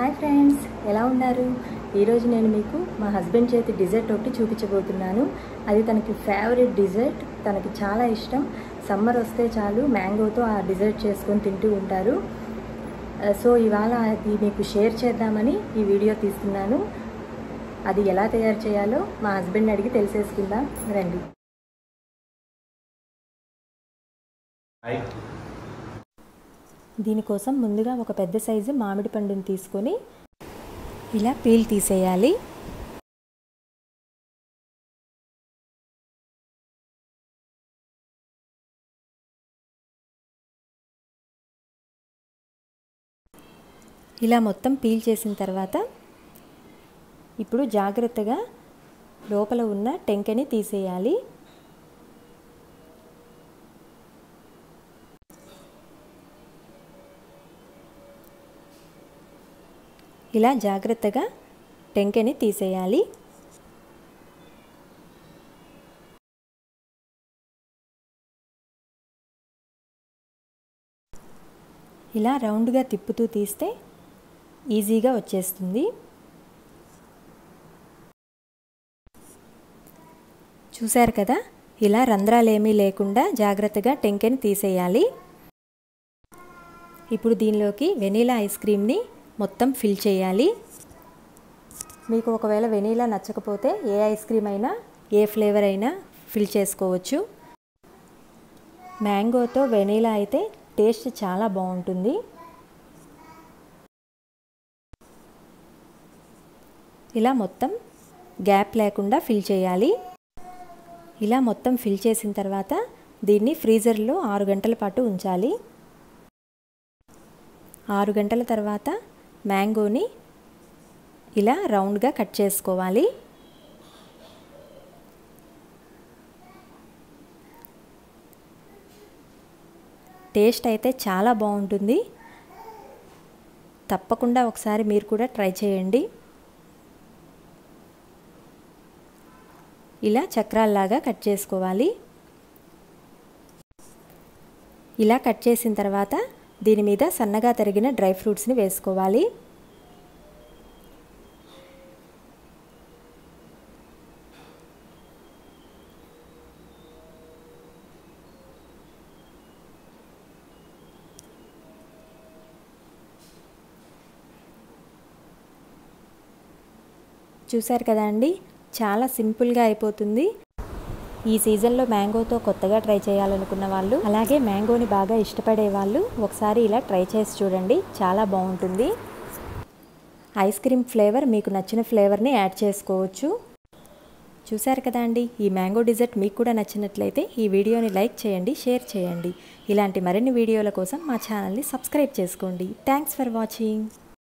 hi friends ఎలా ఉన్నారు ఈరోజు నేను మీకు మా హస్బెండ్ చేతి డిజర్ట్ ఒకటి చూపించబోతున్నాను అది తనకి ఫేవరెట్ డిజర్ట్ తనకి చాలా ఇష్టం సమ్మర్ వస్తే చాలు మ్యాంగోతో ఆ డిజర్ట్ చేసుకొని తింటూ ఉంటారు ఆ, సో ఇవాళ అది మీకు షేర్ చేద్దామని ఈ వీడియో తీస్తున్నాను అది ఎలా తయారు చేయాలో మా హస్బెండ్ అడిగి తెలిసేసుకుందాం రండి హాయ్ దీనికోసం ముందుగా ఒక పెద్ద సైజు మామిడి పండుని తీసుకొని ఇలా పీల్ తీసేయాలి ఇలా మొత్తం పీల్ చేసిన తర్వాత ఇప్పుడు జాగ్రత్తగా లోపల ఉన్న టెంకని తీసేయాలి ఇలా జాగ్రత్తగా టెంకెని తీసేయాలి ఇలా రౌండ్గా తిప్పుతూ తీస్తే ఈజీగా వచ్చేస్తుంది చూశారు కదా ఇలా రంధ్రాలేమీ లేకుండా జాగ్రత్తగా టెంకెని తీసేయాలి ఇప్పుడు దీనిలోకి వెనీలా ఐస్ క్రీమ్ని మొత్తం ఫిల్ చేయాలి మీకు ఒకవేళ వెనీలా నచ్చకపోతే ఏ ఐస్ క్రీమ్ అయినా ఏ ఫ్లేవర్ అయినా ఫిల్ చేసుకోవచ్చు మ్యాంగోతో వెనీలా అయితే టేస్ట్ చాలా బాగుంటుంది ఇలా మొత్తం గ్యాప్ లేకుండా ఫిల్ చేయాలి ఇలా మొత్తం ఫిల్ చేసిన తర్వాత దీన్ని ఫ్రీజర్లో ఆరు గంటల పాటు ఉంచాలి ఆరు గంటల తర్వాత మ్యాంగోని ఇలా రౌండ్గా కట్ చేసుకోవాలి టేస్ట్ అయితే చాలా బాగుంటుంది తప్పకుండా ఒకసారి మీరు కూడా ట్రై చేయండి ఇలా చక్రాల్లాగా కట్ చేసుకోవాలి ఇలా కట్ చేసిన తర్వాత దీని మీద సన్నగా తరిగిన డ్రై ఫ్రూట్స్ని వేసుకోవాలి చూశారు కదా అండి చాలా సింపుల్గా అయిపోతుంది ఈ సీజన్లో మ్యాంగోతో కొత్తగా ట్రై చేయాలనుకున్న వాళ్ళు అలాగే మ్యాంగోని బాగా ఇష్టపడే వాళ్ళు ఒకసారి ఇలా ట్రై చేసి చూడండి చాలా బాగుంటుంది ఐస్ క్రీమ్ ఫ్లేవర్ మీకు నచ్చిన ఫ్లేవర్ని యాడ్ చేసుకోవచ్చు చూశారు కదా అండి ఈ మ్యాంగో డిజర్ట్ మీకు కూడా నచ్చినట్లయితే ఈ వీడియోని లైక్ చేయండి షేర్ చేయండి ఇలాంటి మరిన్ని వీడియోల కోసం మా ఛానల్ని సబ్స్క్రైబ్ చేసుకోండి థ్యాంక్స్ ఫర్ వాచింగ్